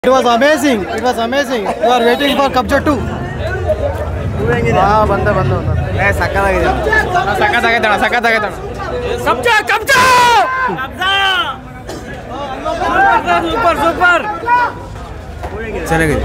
It was amazing. It was amazing. You are waiting for Kabja 2. ಹಾ ಬಂದ ಬಂದ ಏ ಸಕ್ಕತ್ತಾಗಿದೆ ಸಖತ್ತಾಗೈತಣ ಸಖತ್ತಾಗೈತಣ ಕಬ್ಜ ಕಬ್ಜ ಸೂಪರ್ ಸೂಪರ್ ಚೆನ್ನಾಗಿದೆ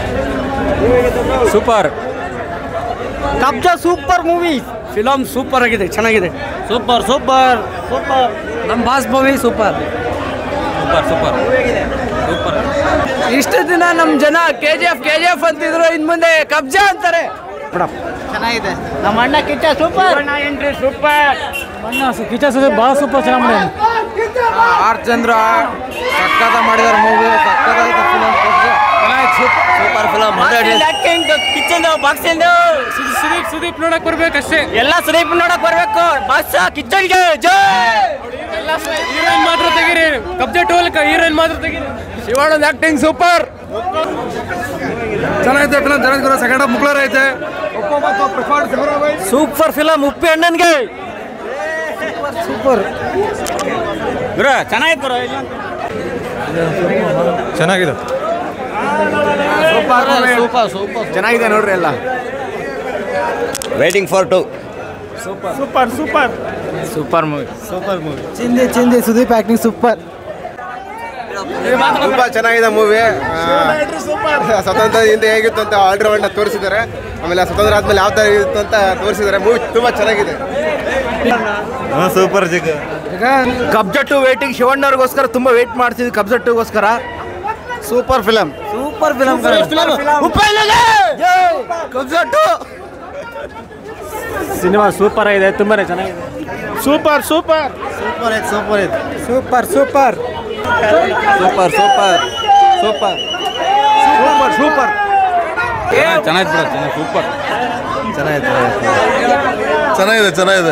super Kabza super movie film super ಆಗಿದೆ ಚೆನ್ನಾಗಿದೆ ಸೂಪರ್ ಸೂಪರ್ ಸೂಪರ್ ನಮ್ಮ boss movie super super super super ಇಷ್ಟು ದಿನ ನಮ್ಮ ಜನ ಕೆ ಜಿ ಎಫ್ ಕೆ ಜಿ ಎಫ್ ಅಂತಿದ್ರು ಇನ್ ಮುಂದೆ ಕಬ್ಜಾ ಅಂತಾರೆ ಚೆನ್ನಾಗಿದೆ ನಮ್ಮ ಅಣ್ಣ ಕಿಚ್ಚ ಸೂಪರ್ ಎಂಟ್ರಿ ಸೂಪರ್ ಅಣ್ಣ ಕಿಚ್ಚ ಸುದೀಪ್ ಭಾಳ ಸೂಪರ್ ಚೆನ್ನಾಗಿ ಮಾಡಿ ಆರ್ ಚಂದ್ರ ಸಕ್ಕತ್ತ ಮಾಡಿದಾರೆ ಮೂವಿ ಸಕ್ಕತ್ತಾಯ್ತು ಫಿಲಮ್ ಸೂಪರ್ ಫಿಲಮ್ ಕಿಚನ್ ಬಾಕ್ಸಿಂದ ಸುದೀಪ್ ಸುದೀಪ್ ನೋಡಕ್ ಬರ್ಬೇಕಷ್ಟೇ ಎಲ್ಲ ಸುದೀಪ್ ನೋಡಕ್ ಬರ್ಬೇಕು ಬಾಸ್ ಕಿಚ್ಚನ್ಗೆ ಜೈ ಹೀರೋಯಿನ್ ಮಾತ್ರ ತೆಗೀರಿ ಕಬ್ಜಾ ಟೋಲ್ ಹೀರೋಯಿನ್ ಮಾತ್ರ ತೆಗೀರಿ ಶಿವಾನಂದ್ ಆಕ್ಟಿಂಗ್ ಸೂಪರ್ ಚೆನ್ನಾಗೈತೆ ಫಿಲಮ್ ಚೆನ್ನಾಗಿ ಸೆಕೆಂಡ್ ಹಾಫ್ ಮುಕ್ಳರ್ ಐತೆ ಸೂಪರ್ ಫಿಲಮ್ ಉಪ್ಪಿ ಅಣ್ಣನ್ಗೆ ಸೂಪರ್ ಗುರು ಚೆನ್ನಾಗಿತ್ತು ಗುರು ಚೆನ್ನಾಗಿದೆ ಸೂಪರ್ ಸೂಪರ್ ಚೆನ್ನಾಗಿದೆ ನೋಡ್ರಿ ಎಲ್ಲ waiting for two super super super movie super movie ಚಿಂದಿ ಚಿಂದಿ ಸುದೀಪ್ ಆಕ್ಟಿಂಗ್ ಸೂಪರ್ ತುಂಬಾ ಚೆನ್ನಾಗಿದೆ ಮೂವಿ ಸ್ವತಂತ್ರ ಹಿಂದೆ ಹೇಗಿತ್ತು ಅಂತ ಆಲ್ರೌಂಡ್ ತೋರಿಸಿದ್ದಾರೆ ಆಮೇಲೆ ಸ್ವತಂತ್ರ ಆದ್ಮೇಲೆ ಯಾವ ತರ ಇತ್ತು ಅಂತ ತೋರಿಸಿದ್ದಾರೆ ಮೂವಿ ತುಂಬಾ ಚೆನ್ನಾಗಿದೆ ಸೂಪರ್ ಜಿಗ್ ಕಬ್ಜಾ ಟು ವೇಟಿಂಗ್ ಶಿವಣ್ಣವ್ರಿಗೋಸ್ಕರ ತುಂಬಾ ವೇಟ್ ಮಾಡ್ತಿದ್ವಿ ಕಬ್ಜಾ ಟುಗೋಸ್ಕರ super film super film Kabza two ಸಿನಿಮಾ ಸೂಪರ್ ಆಗಿದೆ ತುಂಬಾನೇ ಚೆನ್ನಾಗಿದೆ ಸೂಪರ್ ಸೂಪರ್ ಸೂಪರ್ ಐತ್ ಸೂಪರ್ ಐತ್ super super super super super super super ಚೆನ್ನಾಗಿ ಬಿಡ ಚೆನ್ನಾಗಿ ಸೂಪರ್ ಚೆನ್ನಾಗಿದೆ ಚೆನ್ನಾಗಿದೆ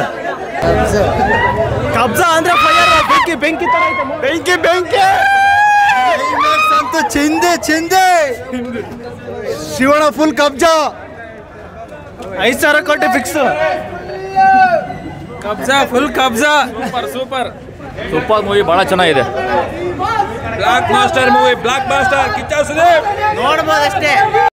ಕಬ್ಜಾ ಅಂದ್ರೆ ಫೈರ್ ಬೆಂಕಿ ಬೆಂಕಿ ತರ ಐತೆ ಬೆಂಕಿ ಬೆಂಕಿ ಅಂತೂ ಚಿಂದೆ ಚಿಂದೆ ಶಿವಣ ಫುಲ್ ಕಬ್ಜಾ ಐದು ಸಾವಿರ ಕೋಟಿ fix Kabza full Kabza super super super movie ಬಹಳ ಚೆನ್ನಾಗಿದೆ blockbuster movie blockbuster Kichcha Sudeep ನೋಡ್ಬೋದಷ್ಟೇ